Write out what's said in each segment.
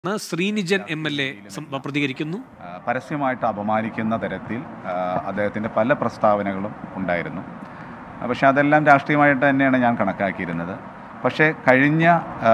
ണ് Sreenijan M L A പ്രതികരിക്കുന്നു ആ, പരസ്യമായിട്ട് അപമാനിക്കുന്ന തരത്തിൽ ആ, അദ്ദേഹത്തിൻ്റെ പല പ്രസ്താവനകളും ഉണ്ടായിരുന്നു ആ, പക്ഷേ അതെല്ലാം രാഷ്ട്രീയമായിട്ട് തന്നെയാണ് ഞാൻ കണക്കാക്കിയിരുന്നത് പക്ഷേ കഴിഞ്ഞ ആ,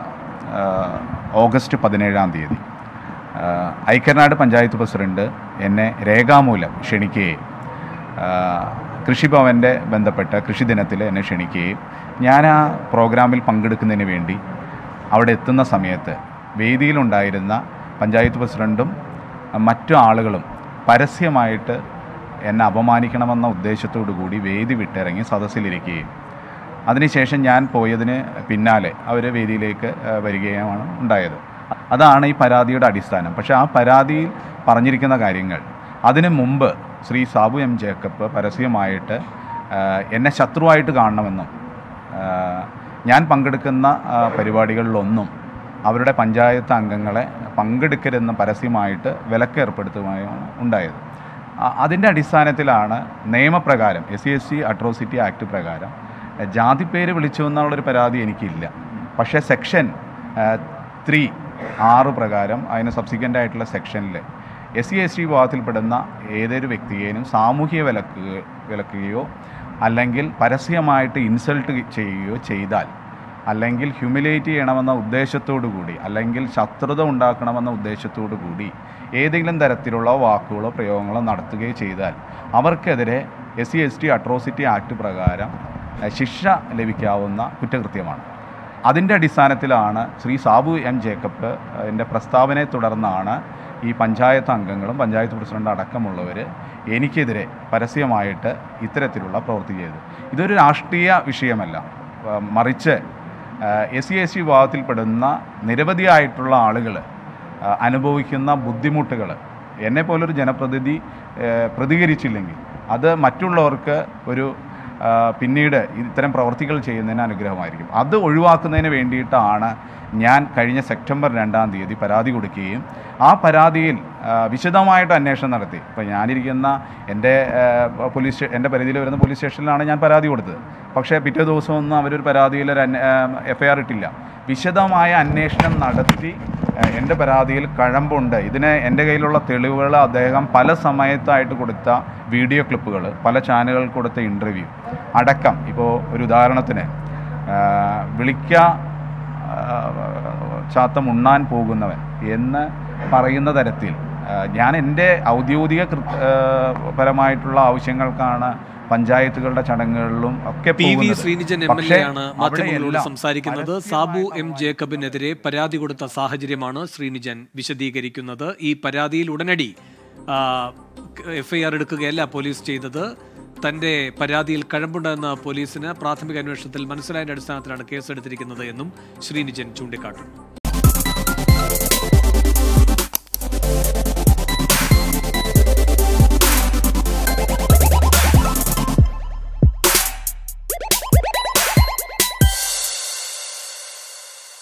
ആ, ഓഗസ്റ്റ് പതിനേഴാം തീയതി ആ, ഐക്യനാട് പഞ്ചായത്ത് പ്രസിഡന്റ് എന്നെ രേഖാമൂലം ക്ഷണിക്കുകയും ആ, കൃഷിഭവൻ്റെ ബന്ധപ്പെട്ട കൃഷി ദിനത്തിൽ എന്നെ ക്ഷണിക്കുകയും ഞാൻ ആ പ്രോഗ്രാമിൽ പങ്കെടുക്കുന്നതിന് വേണ്ടി അവിടെ എത്തുന്ന സമയത്ത് വേദിയിലുണ്ടായിരുന്ന പഞ്ചായത്ത് പ്രസിഡൻറ്റും മറ്റു ആളുകളും പരസ്യമായിട്ട് എന്നെ അപമാനിക്കണമെന്ന ഉദ്ദേശത്തോടു കൂടി വേദി വിട്ടിറങ്ങി സദസ്സിലിരിക്കുകയും അതിനുശേഷം ഞാൻ പോയതിന് പിന്നാലെ അവർ വേദിയിലേക്ക് ആ, വരികയുമാണ് ഉണ്ടായത് അതാണ് ഈ പരാതിയുടെ അടിസ്ഥാനം പക്ഷേ ആ പരാതിയിൽ പറഞ്ഞിരിക്കുന്ന കാര്യങ്ങൾ അതിനു മുമ്പ് ശ്രീ സാബു എം ജേക്കബ് പരസ്യമായിട്ട് ആ, എന്നെ ശത്രുവായിട്ട് കാണണമെന്നും ആ, ഞാൻ പങ്കെടുക്കുന്ന ആ, പരിപാടികളിലൊന്നും അവരുടെ പഞ്ചായത്ത് അംഗങ്ങളെ പങ്കെടുക്കരുതെന്ന് പരസ്യമായിട്ട് വിലക്ക് ഏർപ്പെടുത്തുകയാണ് ഉണ്ടായത് അ- അതിൻ്റെ അടിസ്ഥാനത്തിലാണ് നിയമപ്രകാരം S C S C atrocity act പ്രകാരം എ, ജാതിപ്പേര് വിളിച്ചു എന്നുള്ളൊരു പരാതി എനിക്കില്ല പക്ഷേ സെക്ഷൻ ത്രീ ആറ് പ്രകാരം അതിന് സബ്സിക്വൻ്റ് ആയിട്ടുള്ള സെക്ഷനിൽ എസ് സി എസ് ടി വിഭാഗത്തിൽപ്പെടുന്ന ഏതൊരു വ്യക്തിയെയും സാമൂഹിക വിലക്ക് വിലക്കുകയോ അല്ലെങ്കിൽ പരസ്യമായിട്ട് ഇൻസൾട്ട് ചെയ്യുകയോ ചെയ്താൽ അല്ലെങ്കിൽ ഹ്യൂമിലേറ്റ് ചെയ്യണമെന്ന ഉദ്ദേശത്തോടു കൂടി അല്ലെങ്കിൽ ശത്രുത ഉണ്ടാക്കണമെന്ന ഉദ്ദേശത്തോടു കൂടി ഏതെങ്കിലും തരത്തിലുള്ള വാക്കുകളോ പ്രയോഗങ്ങളോ നടത്തുകയോ ചെയ്താൽ അവർക്കെതിരെ S C S T atrocity act പ്രകാരം എഹ്, ശിക്ഷ ലഭിക്കാവുന്ന കുറ്റകൃത്യമാണ് അതിൻ്റെ അടിസ്ഥാനത്തിലാണ് ശ്രീ സാബു എം ജേക്കബ് എൻ്റെ പ്രസ്താവനയെ തുടർന്നാണ് ഈ പഞ്ചായത്ത് അംഗങ്ങളും പഞ്ചായത്ത് പ്രസിഡന്റ് അടക്കമുള്ളവർ എനിക്കെതിരെ പരസ്യമായിട്ട് ഇത്തരത്തിലുള്ള പ്രവൃത്തി ചെയ്തത് ഇതൊരു രാഷ്ട്രീയ വിഷയമല്ല ആ, മറിച്ച് എസ് സി എസ് ടി വിഭാഗത്തിൽപ്പെടുന്ന നിരവധിയായിട്ടുള്ള ആളുകൾ അനുഭവിക്കുന്ന ബുദ്ധിമുട്ടുകൾ എന്നെ പോലൊരു ജനപ്രതിനിധി ആ, പ്രതികരിച്ചില്ലെങ്കിൽ അത് മറ്റുള്ളവർക്ക് ഒരു ആ, പിന്നീട് ഇത്തരം പ്രവർത്തികൾ ചെയ്യുന്നതിന് അനുഗ്രഹമായിരിക്കും അത് ഒഴിവാക്കുന്നതിന് വേണ്ടിയിട്ടാണ് ഞാൻ കഴിഞ്ഞ സെപ്റ്റംബർ രണ്ടാം തീയതി പരാതി കൊടുക്കുകയും ആ പരാതിയിൽ ആ, വിശദമായിട്ട് അന്വേഷണം നടത്തി ഇപ്പോൾ ഞാനിരിക്കുന്ന എൻ്റെ ആ, പോലീസ് സ്റ്റേ- എൻ്റെ പരിധിയിൽ വരുന്ന പോലീസ് സ്റ്റേഷനിലാണ് ഞാൻ പരാതി കൊടുത്തത് പക്ഷേ പിറ്റേ ദിവസമൊന്നും അവരൊരു പരാതിയിൽ ഒരു എഫ് ഐ ആർ ഇട്ടില്ല വിശദമായ അന്വേഷണം നടത്തി ആ, എൻ്റെ പരാതിയിൽ കഴമ്പുണ്ട് ഇതിന് എൻ്റെ കയ്യിലുള്ള തെളിവുകൾ അദ്ദേഹം പല സമയത്തായിട്ട് കൊടുത്ത വീഡിയോ ക്ലിപ്പുകൾ പല ചാനലുകൾ കൊടുത്ത ഇൻ്റർവ്യൂ അടക്കം ഇപ്പോൾ ഒരു ഉദാഹരണത്തിന് ആ, വിളിക്ക ആ, ചാത്തം ഉണ്ണാൻ പോകുന്നവൻ എന്ന് പറയുന്ന തരത്തിൽ ആ, ഞാൻ എൻ്റെ ഔദ്യോഗിക കൃ- ആ, പരമായിട്ടുള്ള ആവശ്യങ്ങൾക്കാണ് പഞ്ചായത്തുകളുടെ ചടങ്ങുകളിലും ഒക്കെ പി വി പോകുന്നത്. ശ്രീനിജൻ എം എൽ പക്ഷേ എ ആണ് മാധ്യമങ്ങളോട് അവിടെയെല്ലാം സംസാരിക്കുന്നത് സാബു എം ജേക്കബിനെതിരെ പരാതി കൊടുത്ത സാഹചര്യമാണ് ശ്രീനിജൻ വിശദീകരിക്കുന്നത് ഈ പരാതിയിൽ ഉടനടി എഫ്ഐആർ എടുക്കുകയല്ല പോലീസ് ചെയ്തത് തന്റെ പരാതിയിൽ കഴമ്പുണ്ടെന്ന പോലീസിന് പ്രാഥമിക അന്വേഷണത്തിൽ മനസ്സിലായതിന്റെ അടിസ്ഥാനത്തിലാണ് കേസെടുത്തിരിക്കുന്നത് എന്നും ശ്രീനിജൻ ചൂണ്ടിക്കാട്ടുന്നു